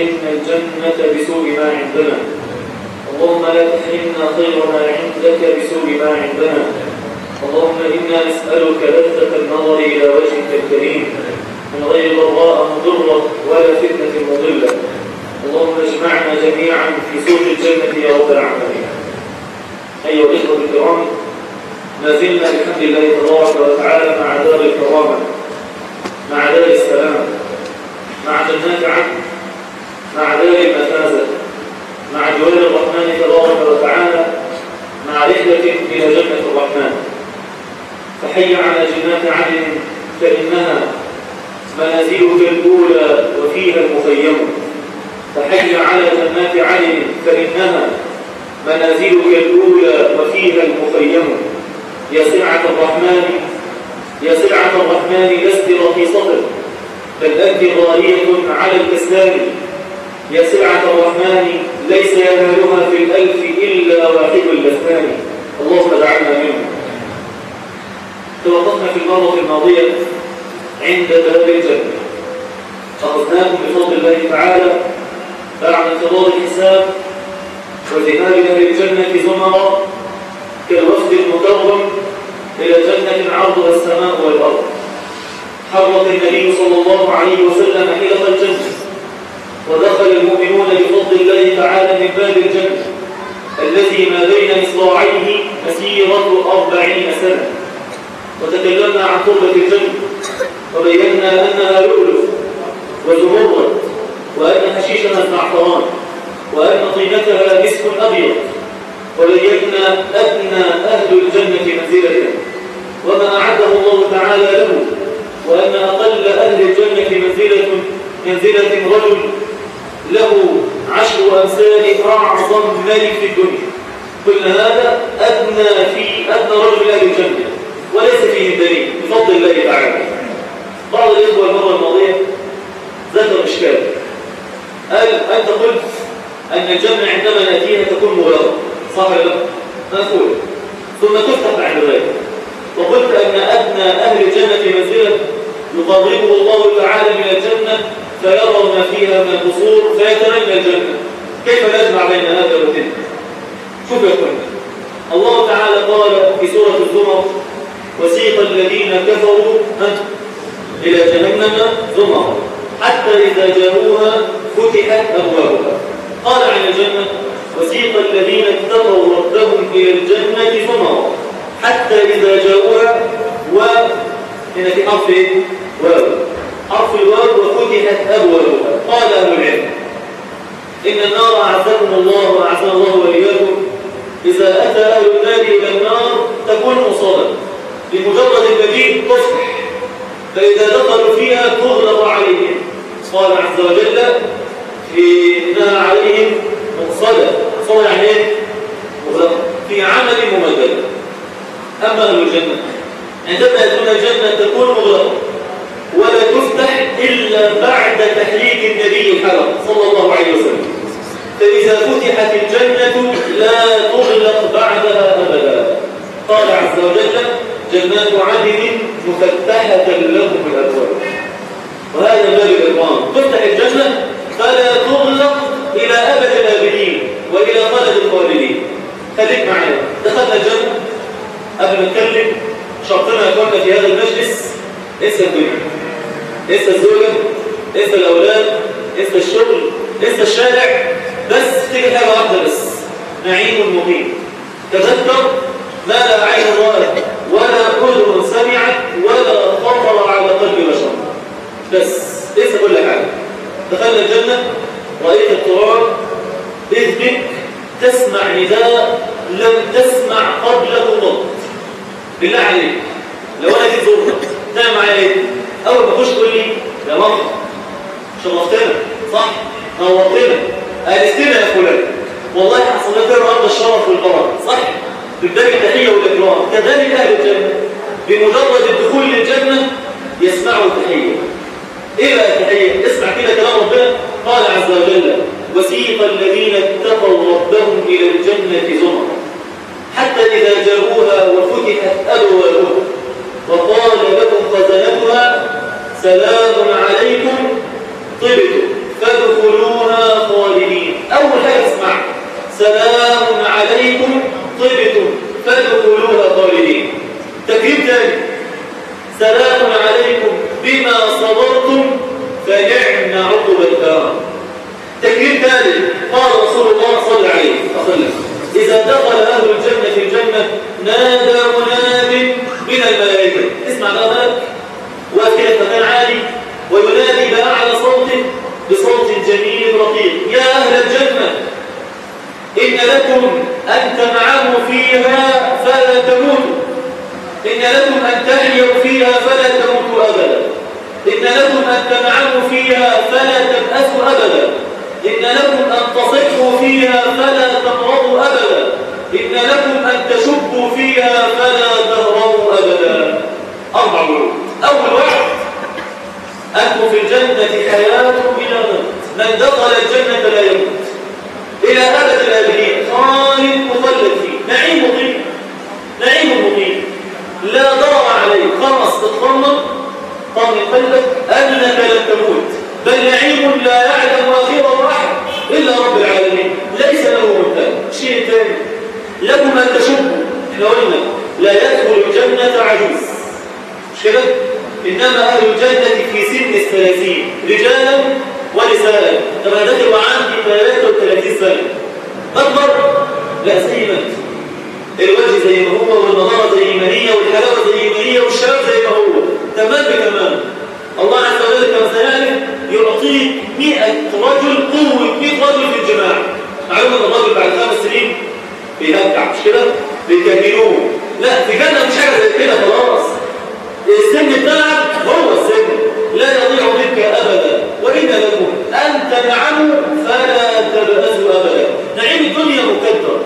تحرمنا الجنة بسوء ما عندنا اللهم لا تحرمنا خير ما عندك بسوء ما عندنا اللهم إنا نسألك لذة النظر إلى وجهك الكريم من غير ضراء مضرة ولا فتنة مضلة اللهم اجمعنا جميعا في سوق الجنة يا رب العالمين أيها الإخوة الكرام ما زلنا بحمد الله تبارك وتعالى مع دار الكرامة مع دار السلام مع جنات عدن مع دار المفازة مع جوار الرحمن تبارك وتعالى مع رحلة إلى جنة الرحمن فحي على جنات عدن فإنها منازلك الأولى وفيها المخيم فحي على جنات عدن فإنها منازلك الأولى وفيها المخيم يا سلعة الرحمن يا سلعة الرحمن لست رخيصة بل أنت غالية على الكسلان يا سلعة الرحمن ليس ينالها في الألف إلا واحد البثان اللهم دعنا منه توقفنا في المرة الماضية عند باب الجنة أخذناكم بفضل الله تعالى بعد انتظار الحساب وذهاب أهل الجنة زمرا كالوفد المكرم إلى جنة عرضها السماء والأرض حرك النبي صلى الله عليه وسلم حلق الجنة ودخل المؤمنون بفضل الله تعالى من باب الجنة الذي ما بين مصراعيه مسيرة أربعين سنة وتكلمنا عن قربة الجنة وبينا أنها لؤلؤ وزمرد وأن حشيشها الزعفران وأن طينتها مسك أبيض وبينا أدنى أهل الجنة منزلة وما أعده الله تعالى له وأن أقل أهل الجنة منزلة منزلة رجل له عشر أمثال أعظم ملك في الدنيا كل هذا أدنى في أدنى رجل أهل الجنة وليس فيه دليل بفضل الله تعالى بعض الإخوة المرة الماضية ذكر إشكال قال أنت قلت أن الجنة عندما نأتيها تكون مغلقة صح ولا لا؟ نقول ثم تفتح بعد ذلك وقلت أن أدنى أهل الجنة منزلة يقربه الله تعالى من الجنة فيرى ما فيها من القصور فيتمنى الجنة كيف نجمع بين هذا وتلك؟ شوف يا اخوانا الله تعالى قال في سورة الزمر وسيق الذين كفروا إلى جهنم زمرا حتى إذا جاءوها فتحت أبوابها قال عن الجنة وسيق الذين اتقوا ربهم إلى الجنة زمرا حتى إذا جاءوها و هنا في حرف ايه؟ واو حرف الواو وفتحت أبوابها قال أهل العلم إن النار أعزكم الله وأعزنا الله وإياكم إذا أتى أهل النار إلى النار تكون مصابة بمجرد المجيء تصبح فإذا دخلوا فيها تغلق عليهم قال عز وجل في إنها عليهم مقصدة مقصدة يعني إيه؟ مغلقة في عمل ممدد أما أهل الجنة عندما يدخلون الجنة تكون مغلقة ولا تفتح إلا بعد تحريك النبي الحرم صلى الله عليه وسلم فإذا فتحت الجنة لا تغلق بعدها أبدا قال عز وجل جنات عدن مفتحة لكم الأبواب وهذا باب الإكرام تفتح الجنة فلا تغلق إلى أبد الآبدين وإلى خلد الخالدين خليك معنا دخلنا الجنة قبل ما نتكلم شرطنا يكون في هذا المجلس انسى الدنيا انسى الزوجة انسى الأولاد انسى الشغل انسى الشارع بس تيجي حاجة واحدة بس نعيم مقيم تذكر ما لا عين رأت ولا أذن سمعت ولا خطر على قلب بشر بس ليس كل حاجة دخلنا الجنة رأيت التراب إذ بك تسمع نداء لم تسمع قبله ضبط بالله عليك لو أنا جيت زورك تعمل معايا إيه؟ أول ما تخش تقول لي يا ماما شرفتنا صح؟ نورتنا أنستنا يا فلان والله حصل لك النهارده الشرف والبركة صح؟ بالباب التحية والإكرام كذلك أهل الجنة بمجرد الدخول للجنة يسمعوا التحية إيه بقى التحية؟ اسمع كده كلام ربنا قال عز وجل وسيق الذين اتقوا ربهم إلى الجنة زمرا حتى إذا جاءوها وفتحت أبوابها وقال لكم خزنتها سلام عليكم طبتم فادخلوها لذلك قال رسول الله صلى الله عليه وسلم إذا دخل أهل الجنة في الجنة نادى مناد من الملائكة اسمع بقى وكيف مكان عالي وينادي بأعلى صوته بصوت جميل رقيق يا أهل الجنة إن لكم أن تنعموا فيها فلا تموتوا إن لكم أن تحيوا فيها فلا تموتوا أبدا إن لكم أن تنعموا فيها فلا تبأسوا أبدا إن لكم أن تصحوا فيها فلا تمرضوا أبدا إن لكم أن تشبوا فيها فلا تهربوا أبدا أربع وعود أول واحد أنتم في الجنة حياة بلا موت من دخل الجنة لا يموت إلى أبد الآبدين خالد مخلد فيه نعيم مقيم نعيم مقيم لا ضرر عليك خلص تطمن طمن قلبك أنك لن تموت بل نعيم لا يعلم آخره أحد إلا رب العالمين ليس له مبتل شيء ثاني لكم أن تشبوا احنا قلنا لا يدخل الجنة عجوز مش كده؟ إنما أهل الجنة في سن الثلاثين رجالا ونساء طب أنا داخل وعندي 33 سنة أكبر؟ لا زي ما أنت الوجه زي ما هو والنظارة زي ما هي والحلاوة زي ما هي والشباب زي ما هو تمام بتمام الله عز وجل كما سيعرف يعطيك 100 رجل قوة 100 رجل في الجماعة معلومة ان الرجل بعد خمس سنين بيهكع مش كده؟ بيكملوه لا في جنة مش حاجة زي كده خلاص السن بتاعك هو السن لا يضيع منك أبدا وإن لكم أن تنعموا فلا تبأسوا أبدا نعيم الدنيا مكدر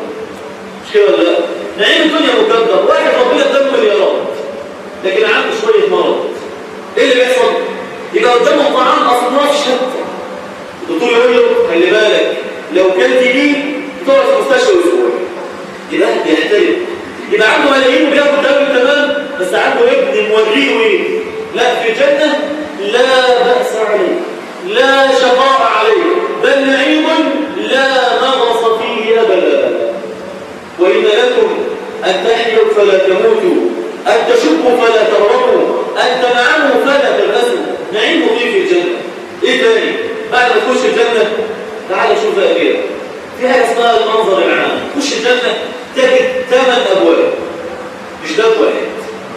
مش كده ولا لا؟ نعيم الدنيا مكدر واحد ربنا اداله مليارات لكن عنده شوية مرض ايه اللي بيحصل؟ يبقى قدامه طعام أصناف شتى الدكتور يقول له خلي بالك لو كلت دي تقعد في المستشفى أسبوع يبقى بيحترم يبقى عنده ملايين وبياخد دم تمام بس عنده ابن موريه ايه؟ لا في الجنة لا بأس عليه لا شقاء عليه بل نعيم لا نغص فيه أبدا وإن لكم أن تحيوا فلا تموتوا أن تشبوا فلا تهربوا أن تنعموا فلا تلبسوا نعيم مقيم في الجنة إيه تاني؟ بعد ما تخش الجنة تعال شوف بقى كده في حاجة اسمها المنظر العام تخش الجنة تجد ثمان أبواب مش باب واحد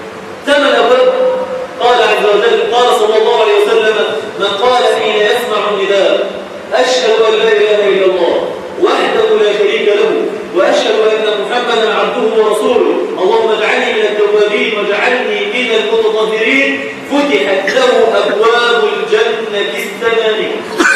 ثمان أبواب قال عز وجل قال صلى الله عليه وسلم من قال حين يسمع النداء أشهد أن لا إله إلا الله وحده لا شريك له وأشهد أن محمدا عبده ورسوله اللهم اجعلني من التوابين واجعلني من المتطهرين فتحت له أبواب الجنة الثمانية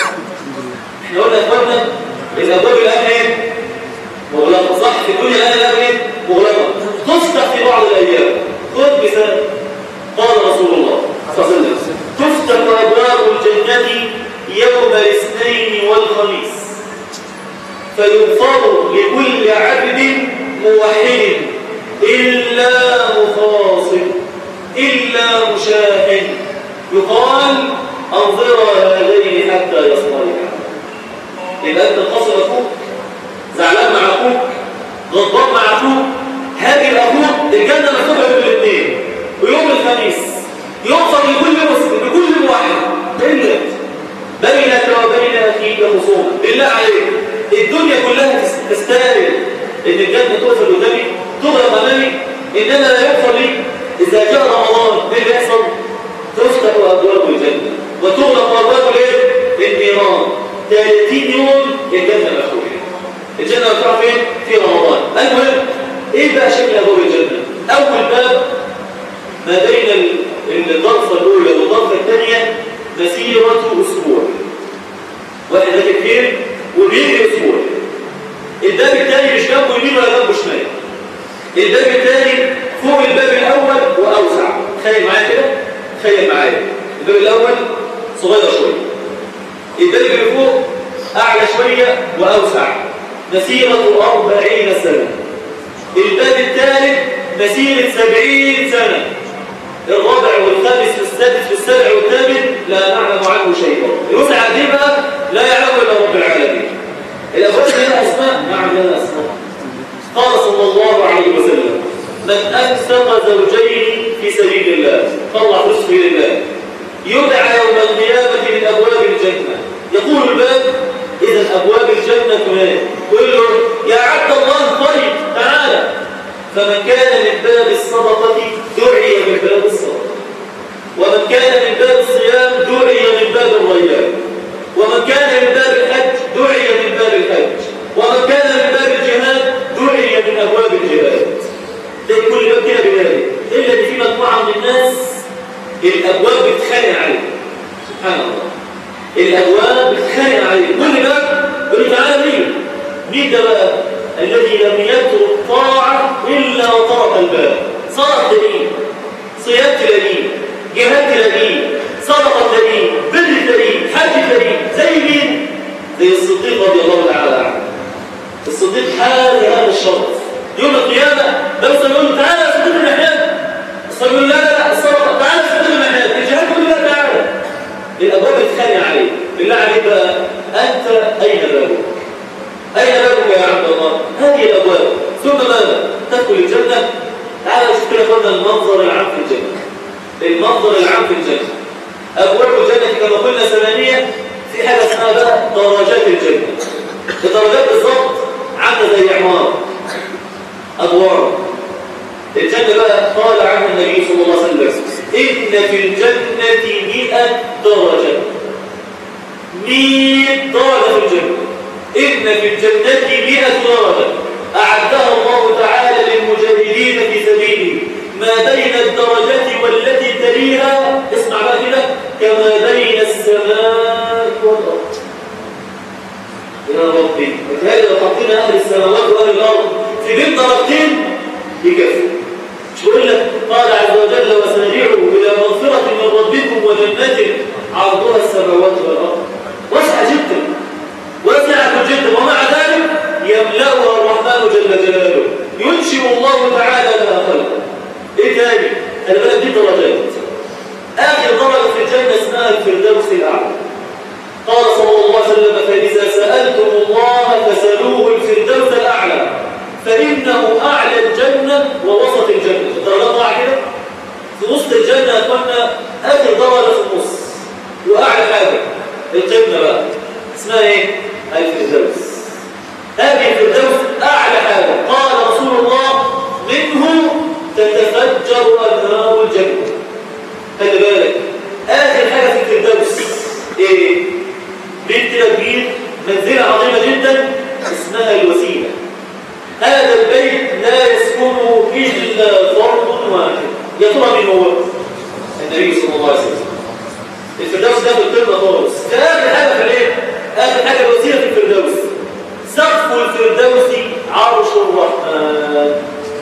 احنا قلنا أخوانا الأبواب الآن ايه؟ مغلقة صح في الدنيا الآن الآن ايه؟ مغلقة تفتح في بعض الأيام خذ مثال قال رسول الله صلى الله عليه وسلم تفتح أبواب الجنة يوم الاثنين والخميس فيغفر لكل عبد موحد إلا مخاصم إلا مشاهد يقال أنظر هذين حتى يصطلحا يبقى أنت خاصم أخوك زعلان مع أخوك غضبان مع أخوك هاجر أخوك الجنة مكتوبة بين الاثنين ويوم الخميس يغفر لكل مسلم لكل موحد إلا بينك وبين أخيك خصومة بالله عليك الدنيا كلها تستاهل ان الجنة تقفل قدامي تغلق امامي انما لا يغفر لي اذا جاء رمضان ايه اللي بيحصل تفتح ابواب الجنة وتغلق ابواب الايه النيران 30 يوم الجنة مفتوحة الجنة مفتوحة فين في رمضان المهم ايه بقى شكل ابواب الجنة اول باب ما بين الضرفة الاولى والضرفة الثانية مسيرة اسبوع واحد ده كتير وبيجي اسبوع الباب الثاني مش جنبه يمين ولا جنبه شمال الباب الثاني فوق الباب الاول واوسع تخيل معايا كده تخيل معايا الباب الاول صغير شويه الباب اللي فوق اعلى شويه واوسع مسيره 40 سنه الباب الثالث مسيره 70 سنه الرابع والخامس والسادس والسابع والثامن لا نعلم عنه شيئا الوسعه دي بقى لا يعلم الا رب العالمين الابواب لها اسماء نعم لها اسماء قال صلى الله عليه وسلم من انفق زوجين في سبيل الله طلع رزقه لله يدعى يوم القيامه من ابواب الجنه يقول الباب اذا ابواب الجنة فلان يقول له يا عبد الله طيب تعالى فمن كان من باب الصدقة دعي من باب الصدقة ومن كان من باب الصيام دعي من باب الريان ومن كان من باب الحج دعي من باب الحج ومن كان من باب الجهاد دعي من أبواب الجهاد ده كل باب كده بذلك إلا إن في مجموعة من الناس الأبواب بتخانق عليه سبحان الله الأبواب بتخانق عليه كل باب يقول له تعالى مين مين ده بقى الذي لم يترك طاعة إلا وطرق الباب صلاة دليل صيام دليل جهاد دليل صدقة دليل بر دليل حج دليل زي مين زي الصديق رضي الله تعالى عنه الصديق حال هذا الشرط يوم القيامة بس يقول له تعالى يا صديق المحيان يقول لا لا لا الصدقة تعالى يا صديق المحيان الجهاد يقول لا تعالى الأبواب بتخانق عليه بالله عليك بقى أنت أين بابك أين بابك يا عبد الله هذه الأبواب ثم ماذا تدخل الجنة تعالى شوف كده قلنا المنظر العام في الجنة المنظر العام في الجنة أبواب الجنة كما قلنا ثمانية في حاجة اسمها بقى درجات الجنة الدرجات بالظبط عاملة زي عمارة أدوار الجنة بقى قال عنها النبي صلى الله عليه وسلم إن في الجنة مئة درجة مئة درجة في الجنة إن في الجنة مئة درجة أعدها الله تعالى للمجاهدين في سبيله ما بين الدرجة والتي تليها اسمع بقى كده كما بين السماء والأرض يا ربي فهذا لو حطينا أهل السماوات وأهل الأرض في بين درجتين يكفي مش بقول لك قال عز وجل وسارعوا إلى مغفرة من ربكم وجنة عرضها السماوات والأرض واسعة جدا واسعة جدا ومع ذلك يملأها الرحمن جل جلاله ينشئ الله تعالى لها خلقا ايه تاني؟ خلي بالك دي درجات آخر درجة في الجنة اسمها الفردوس الأعلى قال صلى الله عليه وسلم فإذا سألتم الله فسألوه الفردوس الأعلى فإنه أعلى الجنة ووسط الجنة الدرجات ضاع كده في وسط الجنة قلنا آخر درجة في النص وأعلى حاجة القمة بقى اسمها إيه؟ الفردوس هذه الفردوس أعلى حاجة قال رسول الله منه تتفجر أنهار الجنة خلي بالك آخر حاجة في الفردوس إيه؟ بنت كبير منزلة عظيمة جدا اسمها الوسيلة هذا البيت لا يسكنه إلا فرد واحد يا ترى مين هو؟ النبي صلى الله عليه وسلم الفردوس ده في القمة خالص ده آخر حاجة في الايه؟ آخر حاجة الوسيلة في الفردوس سقف الفردوس عرش الرحمن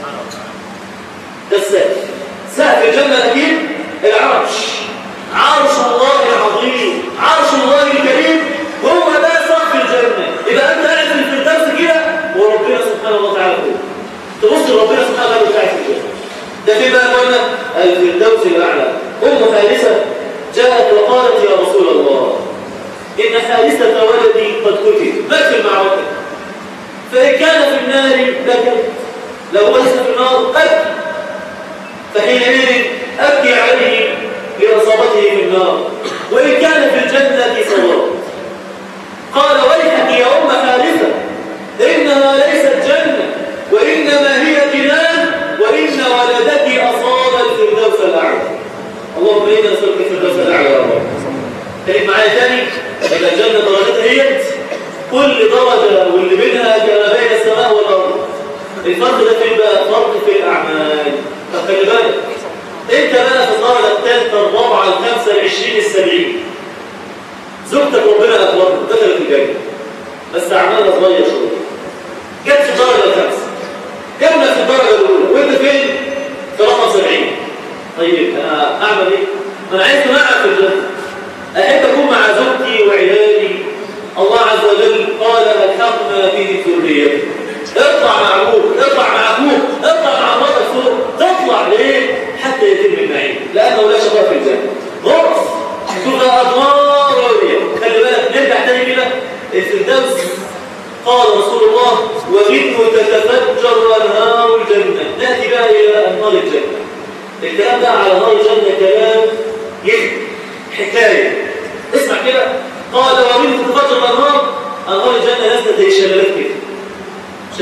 ده السقف سقف الجنة أكيد العرش عرش الله العظيم عرش الله الكريم هو ده سقف الجنة يبقى أنت قاعد في الفردوس كده وربنا سبحانه وتعالى فوق تبص لربنا سبحانه وتعالى قاعد في الجنة ده في بقى قلنا الفردوس الأعلى أم حارثة جاءت وقالت يا رسول الله إن حارثة ولدي قد قتل مات في المعركة فإن كان في النار بكت لو هو لسه في النار أبكي فحينئذ أبكي عليه لإصابته في النار وإن كان في الجنة صبرت قال ويحك يا أم حارثة إنها ليست جنة وإنما هي جنان وإن ولدك أصاب الفردوس الأعلى اللهم إنا نسألك الفردوس الأعلى يا رب تاني معايا تاني إلى الجنة درجتها هي كل درجة واللي بينها كما بين السماء والأرض الفرق ده فين بقى؟ فرق في الأعمال طب خلي بالك انت بقى في الدرجة الثالثة الرابعة الخامسة العشرين السبعين زوجتك ربنا أكبر دخلت الجنة بس أعمالها صغيرة شوية جت في الدرجة الخامسة كملت في الدرجة الأولى وأنت فين؟ في رقم 70 طيب أنا أعمل إيه؟ أنا عايز معك في الجنة أحب أكون مع زوجتي وعيالي الله عز وجل قال ألحقنا به ذريته اطلع مع أبوك اطلع مع أبوك اطلع مع مراتك فوق تطلع ليه؟ حتى يتم النعيم لأنه لا شقاء في الجنة غرف تبقى أدوار راضية خلي بالك نرجع تاني كده الفردوس قال رسول الله ومنه تتفجر أنهار الجنة نأتي بقى إلى أنهار الجنة الكلام ده على نهار الجنة كلام يحكي حكاية اسمع كده قال ومنه تتفجر الأنهار أنهار الجنة لست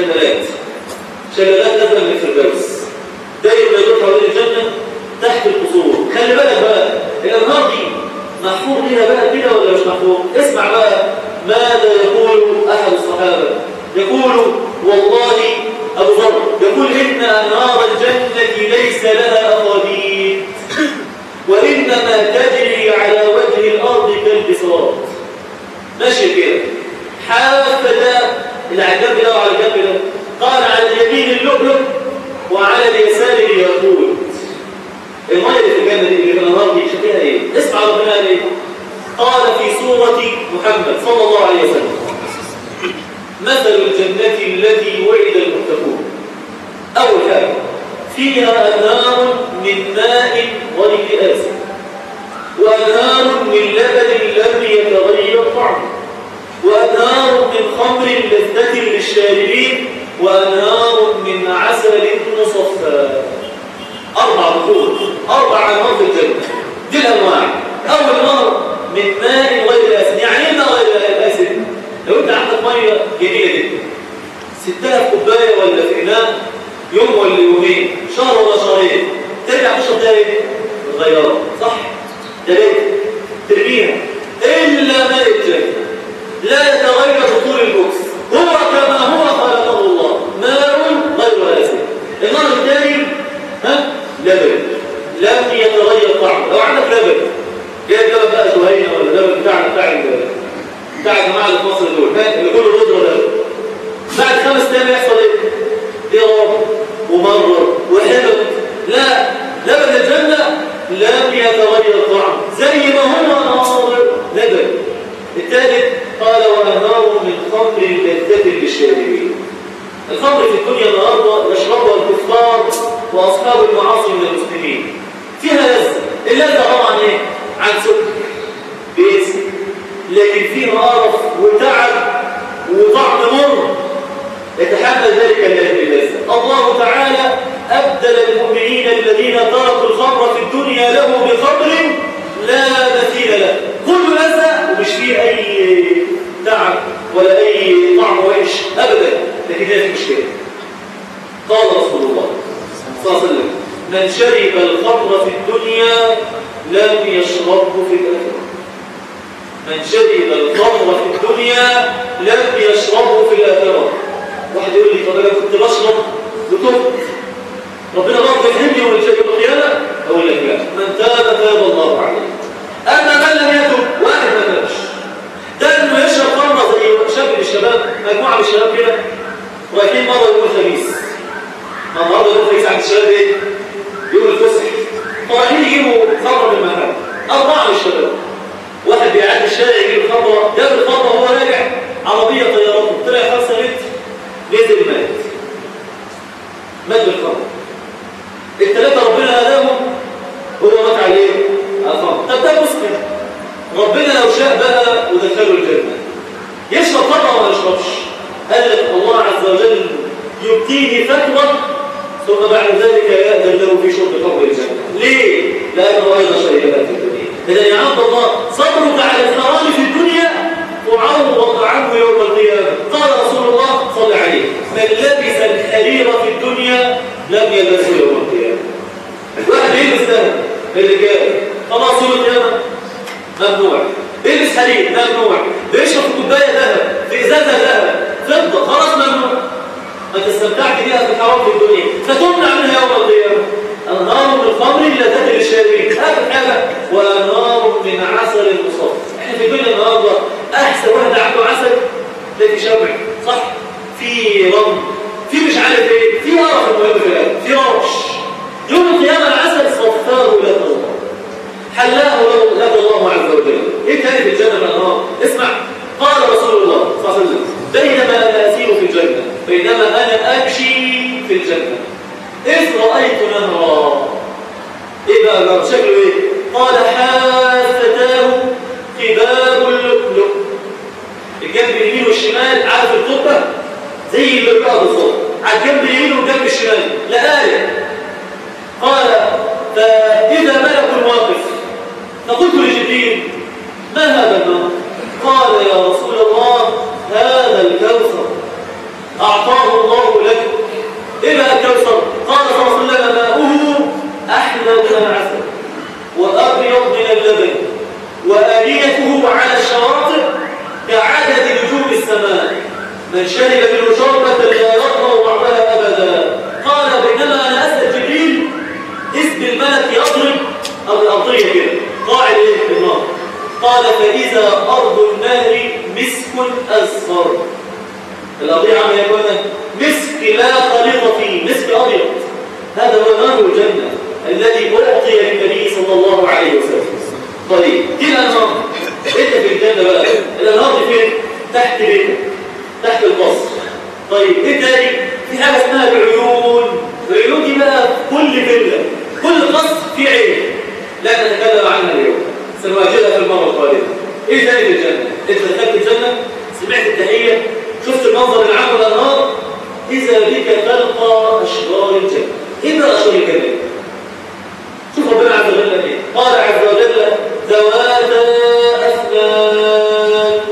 شلالات شلالات نازله من الفردوس دايما يدور حوالين الجنه تحت القصور خلي بالك بقى الانهار دي محفوظ ليها بقى كده ولا مش محفوظ اسمع بقى ماذا يقول احد الصحابه يقول والله ابو ذر يقول ان انهار الجنه ليس لها اقاليد وانما تجري على وجه الارض كالبساط ماشي كده حافة اللي على الجنب ده وعلى الجنب ده قال على اليمين اللؤلؤ وعلى اليسار الياقوت الميه اللي في الجنه دي اللي في الانهار دي شكلها ايه اسمع ربنا قال ايه قال في سوره محمد صلى الله عليه وسلم مثل الجنه التي وعد المتقون اول حاجه فيها انهار من ماء غير آسف وانهار من لبن لم يتغير طعمه وانهار من خمر لذة للشاربين وانهار من عسل مصفى أربع بطول أربع أنواع في الجنة دي الأنواع أول نهر من ماء غير آسن يعني إيه ماء غير آسن؟ لو أنت عندك مية جميلة جدا ستها في كوباية ولا في إناء يوم ولا يومين شهر ولا شهرين ترجع تشرب ده إيه؟ متغيرة صح؟ ده ليه؟ ترميها إلا ماء الجنة لا يتغير بطول البوكس هو كما هو خلقه الله ماء غير آسن النهر الثاني ها لبن لم يتغير طعمه لو عندك لبن جايب لبن بقى شهينه ولا لبن بتاع بتاع بتاع الجماعه اللي في مصر دول ها اللي كله رز ولا لبن بعد خمس ايام يحصل ايه؟ ضرب ومرر وحلم لا لبن الجنه لم يتغير طعمه زي ما هو ناصر لبن الثالث قال وانهار من خمر لذة للشاربين الخمر في الدنيا النهارده يشربها الكفار واصحاب المعاصي من المسلمين فيها لذه اللذه طبعا ايه عن سكر باسم لكن فيها قرف وتعب وطعم مر يتحمل ذلك اللذه الله تعالى ابدل المؤمنين الذين تركوا الخمر في الدنيا له بخمر لا مثيل له كل لذه ومش فيه اي تعب ولا اي طعم وحش ابدا لكن هي في مشكله قال رسول الله صلى الله عليه وسلم من شرب الخمر في الدنيا لم يشربه في الاخره من شرب الخمر في الدنيا لم يشربه في الاخره واحد يقول لي طب انا كنت بشرب وتبت ربنا برضه يحرمني يوم القيامه اقول لك لا من تاب تاب الله عليه اما من لم يتب واحد ما تابش ده انه يشرب خمره زي شاب من الشباب مجموعه من الشباب كده رايحين مره يوم الخميس ما النهارده يوم الخميس عند الشباب ايه؟ يوم الفسح رايحين يجيبوا خمره من المحل اربعه من الشباب واحد بيعدي الشارع يجيب خمره جاب الخمره وهو راجع عربيه طيارته طلع 5 متر نزل مات مات بالخمره الثلاثه ربنا هداهم هو مات عليه الخمر طب ده مسلم ربنا لو شاء بقى ودخله الجنة يشرب طبعا ولا يشربش قال لك الله عز وجل يبتيه فتوى ثم بعد ذلك يأذن له في شرب خمر الجنة ليه؟ لأنه أيضا شريبات في الدنيا إذا يا عبد الله صبرك على الحرام في الدنيا تعوض عنه يوم القيامة قال رسول الله صلى عليه من لبس الحرير في الدنيا لم يلبسه يوم القيامة واحد يلبس ده الرجال خلاص يوم القيامة ممنوع بيلبس حرير ممنوع بيشرب في كوبايه ذهب في ازازه ذهب فضه خلاص ممنوع ما تستمتعت بها في الحرام في الدنيا فتمنع منها يوم القيامه انهار من خمر لذات للشاربين اخر حاجه وانهار من عسل مصفى احنا في الدنيا النهارده احسن واحد عنده عسل تلاقي شمع صح في رمل في مش عارف ايه في قرف المهم في الاول في رش يوم القيامه العسل صفاه لك الله حلاه لك الله عز وجل ايه تاني في الجنه من النار اسمع قال رسول الله صلى الله عليه وسلم بينما انا اسير في الجنه بينما انا امشي في الجنه اذ رايت نهرا ايه بقى النهر شكله ايه قال حافتاه قباب اللؤلؤ الجنب اليمين والشمال عارف القبه زي البرقاء بالظبط على الجنب اليمين والجنب الشمال لا آية قال فإذا ملك واقف فقلت لجبريل ما هذا النهر قال يا رسول الله هذا الكوثر أعطاه الله من العسل وأبيض من اللبن وآليته على الشواطئ كعدد نجوم السماء من شرب منه شربة لا يطمع بعدها أبدا قال بينما أنا أسأل جبريل اسم الملك يضرب أو الأرضية كده قاعد إيه في النار قال فإذا أرض النار مسك أصفر الأرضية عامل يا إخوانا مسك لا خليط فيه مسك أبيض هذا هو نار الجنة الذي أعطي للنبي صلى الله عليه وسلم طيب دي الأنهار انت في الجنة بقى الأنهار دي فين؟ تحت بيتك تحت القصر طيب ايه تاني؟ في حاجة اسمها العيون العيون دي بقى كل فيلا كل قصر فيه عين لا نتكلم عنها اليوم سنواجهها في المرة القادمة ايه تاني في الجنة؟ انت دخلت الجنة سمعت التحية شفت المنظر العام والأنهار إذا بك تلقى أشجار الجنة إيه بقى أشجار الجنة؟ شوف ربنا عز وجل ايه قال عز وجل ذواتا أفنان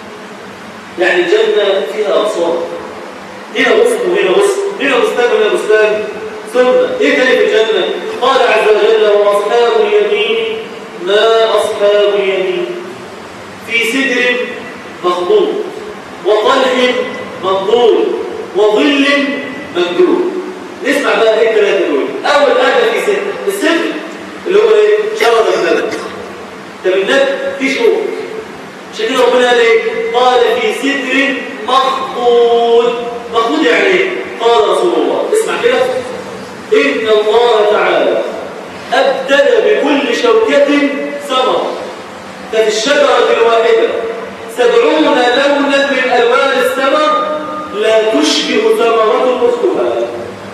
يعني الجنة فيها أبصار هنا غصن وهنا غصن هنا بستان وهنا بستان ثم ايه تاني في الجنة قال عز وجل وأصحاب اليمين ما أصحاب اليمين في سدر مخضوط وطلح منضود وظل ممدود نسمع بقى ايه الثلاثه دول اول حاجه في سدر السدر اللي هو ايه شجره النبت طب النبت في شوك عشان كده ربنا قال ايه قال في سدر مخضود مخضود يعني ايه قال رسول الله اسمع كده ان الله تعالى ابدل بكل شوكه ثمره ففي الشجره الواحده سبعون لونا من ألوان السمر لا تشبه ثمرة أختها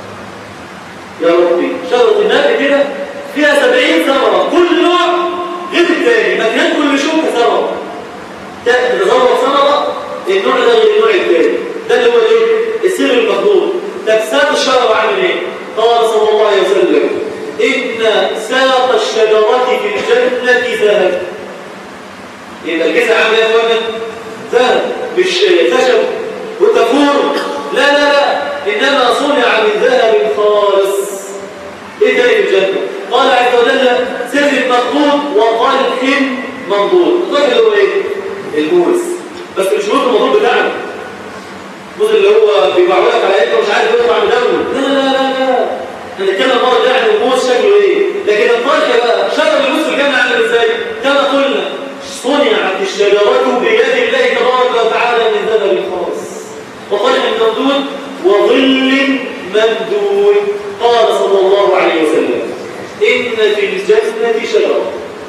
يا ربي شجرة النبي كده فيها سبعين ثمرة كل نوع غير الثاني مكان كل شوكة ثمرة تأتي تظهر ثمرة النوع ده غير النوع الثاني ده اللي هو ايه؟ السر المخلوق طب ساق الشجرة عامل ايه؟ قال صلى الله عليه وسلم إن ساق الشجرة في الجنة ذهب يبقى الجزء عامل ايه يا اخوانا ذهب مش خشب وكفور لا لا لا انما صنع من ذهب خالص ايه تاني في الجنه قال عز وجل سر مخطوط وقلح منضود القلح اللي هو ايه الموز بس مش موز الموضوع بتاعنا الموز اللي هو بيبيعوا لك على انت مش عارف يطلع مدون لا لا لا لا هنتكلم المره دي عن الموز شكله ايه لكن القلح بقى شجر الموز في الجنه عامل ازاي كما قلنا صنعت الشجرة بيد الله تبارك وتعالى من ذهب خالص وقلح ممدود وظل ممدود قال صلى الله عليه وسلم إن في الجنة شجرة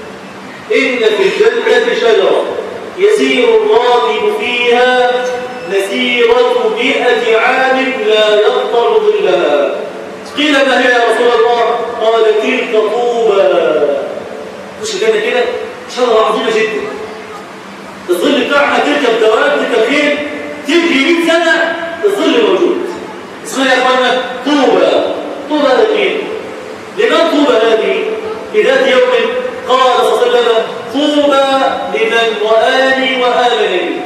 إن في الجنة شجرة يسير الراكب فيها مسيرة مئة عام لا يقطع ظلها قيل ما هي يا رسول الله قال تلك طوبى مش كده كده شجرة عظيمة جدا الظل بتاعها تركب دواب تركب خيل تبكي 100 سنة الظل موجود اسمها يا اخوانا طوبى طوبى هذه لمن طوبى هذه في ذات يوم قال صلى الله عليه وسلم طوبى لمن رآني وآمن بي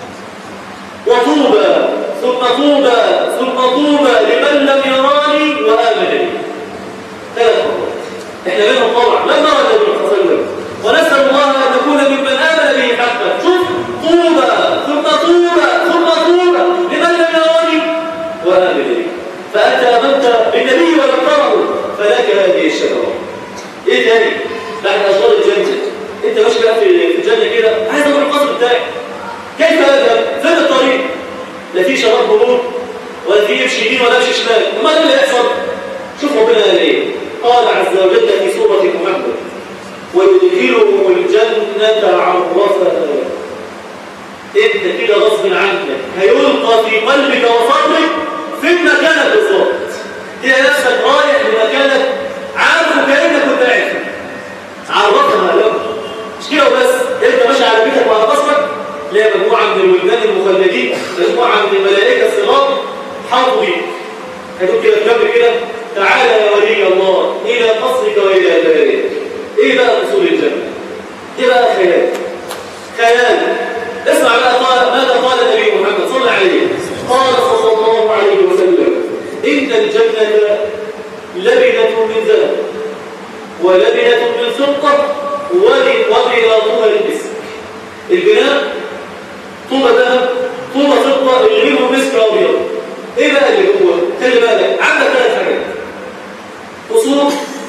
وطوبى ثم طوبى ثم طوبى لمن لم يراني وآمن بي ثلاث مرات احنا بينهم طبعا لم نرى النبي صلى الله عليه وسلم ونسأل الله أن نكون ممن آمن به حقا شوف طوبى ثم طوبى ثم طوبى لمن لم يراني وآمن به فأنت آمنت بالنبي ولم تره فلك هذه الشجرة إيه تاني؟ بعد أشغال الجنة أنت ماشي بقى في الجنة كده عايز أروح القصر بتاعك كيف أذهب؟ فين الطريق؟ لا في شراب مرور ولا في يمشي يمين ولا يمشي شمال وما اللي يحصل؟ شوف ربنا قال إيه؟ قال عز وجل في سورة محمد ويدخلهم الجنة عرفها انت كده غصب عنك هيلقى في قلبك وصدرك في مكانك بالظبط تلاقي نفسك رايح لمكانك عارفه كانك كنت قاعد عرفها له مش كده وبس انت ماشي على بيتك وعلى قصرك تلاقي مجموعه من الولدان المخلدين مجموعه من الملائكه الصغار حاطوا بيك هتقول كده تكمل كده تعالى يا ولي الله الى قصرك والى دارك ايه بقى اصول الجنه ايه بقى خيال خيال اسمع بقى قال ماذا قال النبي محمد صلى الله عليه قال صلى الله عليه وسلم ان الجنه لبنه من ذهب ولبنة من فضة وبناطها المسك البناء طوبة ذهب طوبة فضة اللي منه مسك أبيض إيه بقى اللي هو؟ خلي بالك عندك ثلاث حاجات قصور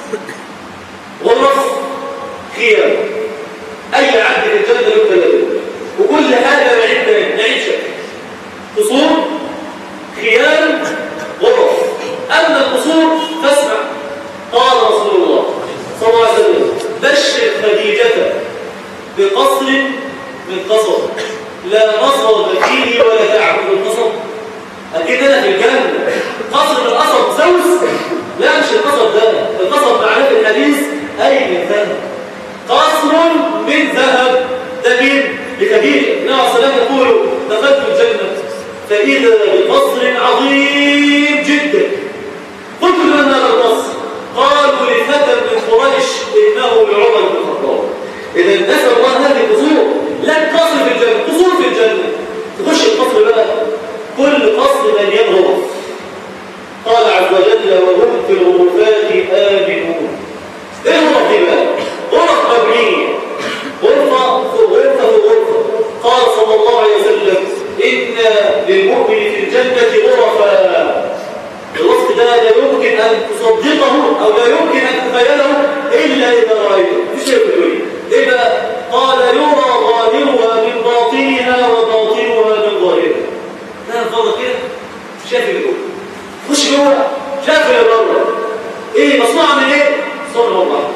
غرف خيام أي عبد في الجنة له ثلاثة وكل حاجة نعيد نعيد شكل قصور خيام غرف أما القصور فاسمع قال رسول الله صلى الله عليه وسلم بشر خديجة بقصر من قصر لا نصب فيه ولا تعبد القصر أكيد أنا في الجنة قصر من قصر زوز لا مش القصر ده القصر معناه في الحديث أي من ذهب قصر من ذهب ده مين؟ لخديجة النبي عليه الصلاة يقول دخلت الجنة فإذا بقصر عظيم جدا قلت لمن هذا القصر قالوا لفتى من قريش إنه لعمر بن الخطاب إذا نسأل الله هذه القصور لا قصر في الجنة قصور في الجنة تخش القصر بقى كل قصر مليان غرف قال عز وجل وهم في الغرفات آمنون ايه الغرف دي بقى؟ غرف مبنية غرفة غرفة غرفة قال صلى الله عليه وسلم إن للمؤمن في الجنة غرفا الوصف ده لا يمكن أن تصدقه أو لا يمكن أن تخيله إلا إذا رأيته مش شيء في إيه بقى؟ قال يرى ظاهرها من باطنها وباطنها من ظاهرها ده الفضل كده شاف اللي جوه خش جوه شاف اللي بره ايه مصنوعه من ايه؟ صنع الله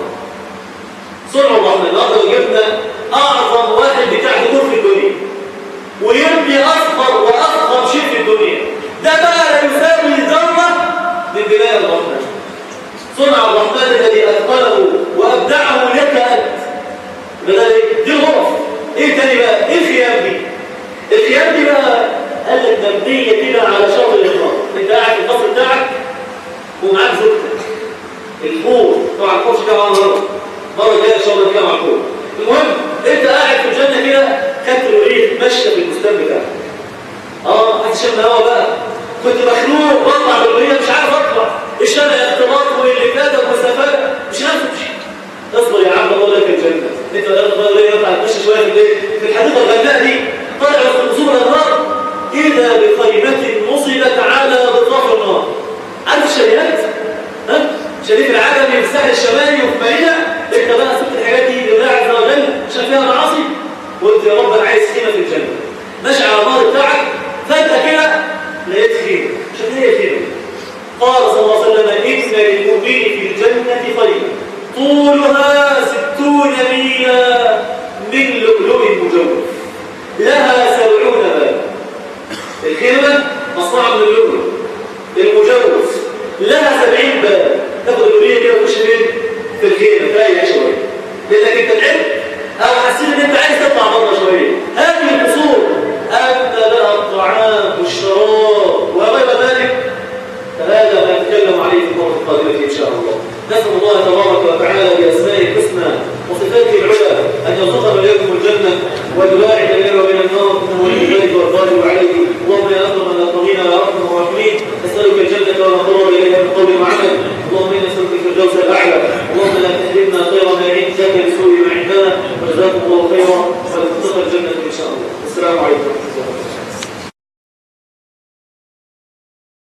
صنع الله من الارض وجبنا اعظم واحد بتاع دكتور في الدنيا ويبني اصغر واضخم شيء في الدنيا ده بقى لا يساوي ذره من بناء الرحمن صنع الرحمن الذي اتقنه وابدعه لك انت بدل دي الغرف ايه تاني بقى ايه الخيام دي الخيام دي بقى قال لك مبنيه كده على شاطئ النهر انت قاعد في القصر بتاعك ومعاك زوجتك الحور طبعا الحور كده على الارض مره جايه ان شاء الله كده مع الحور المهم انت قاعد في الجنه كده خدت الريح ماشيه في البستان بتاعك اه هتشم هوا بقى كنت مخنوق بطلع بالريح مش عارف اطلع الشارع اختلاط واللي كده ومسافات مش عارف امشي اصبر يا عم الله لك الجنه انت اصبر ليه يطلع تمشي شويه في الليل في الحديقه الغناء دي طلع في قصور الانهار اذا بخيمه نصبت على بطاق النار عارف الشريات ها شريف العالمي في الساحل الشمالي وفي مارينا انت بقى سبت الحاجات دي لله عز وجل عشان فيها معاصي وقلت يا رب انا عايز خيمه في الجنه ماشي على النار بتاعك فجاه كده لقيت خيمه عشان هي خيمه قال صلى الله عليه وسلم ان للمؤمن في الجنه خيمه طولها ستون ميلا من لؤلؤ مجوف لها سبعون باب الخيمة مصنوعة من اللؤلؤ المجوف لها سبعين باب تاخد اللؤلؤية كده وتخش فين؟ في الخيمة تريح شوية لأنك أنت تعبت أو حسيت إن أنت عايز تطلع بره شوية هذه القصور أنت لها الطعام والشراب وغير ذلك فهذا ما نتكلم عليه في المرة القادمة إن شاء الله نسأل الله تبارك وتعالى بأسمائه الحسنى وصفاته العلى أن يرزقنا إليكم الجنة ويباعد بيننا وبين النار إنه ولي ذلك والقادر عليه اللهم يا أكرم الأكرمين يا أرحم الراحمين نسألك الجنة وما قرب إليها من قول وعمل اللهم إنا نسألك الفردوس الأعلى اللهم لا تحرمنا خير ما عندك لسوء ما عندنا وجزاكم الله خيرا ولتتقى الجنة إن شاء الله السلام عليكم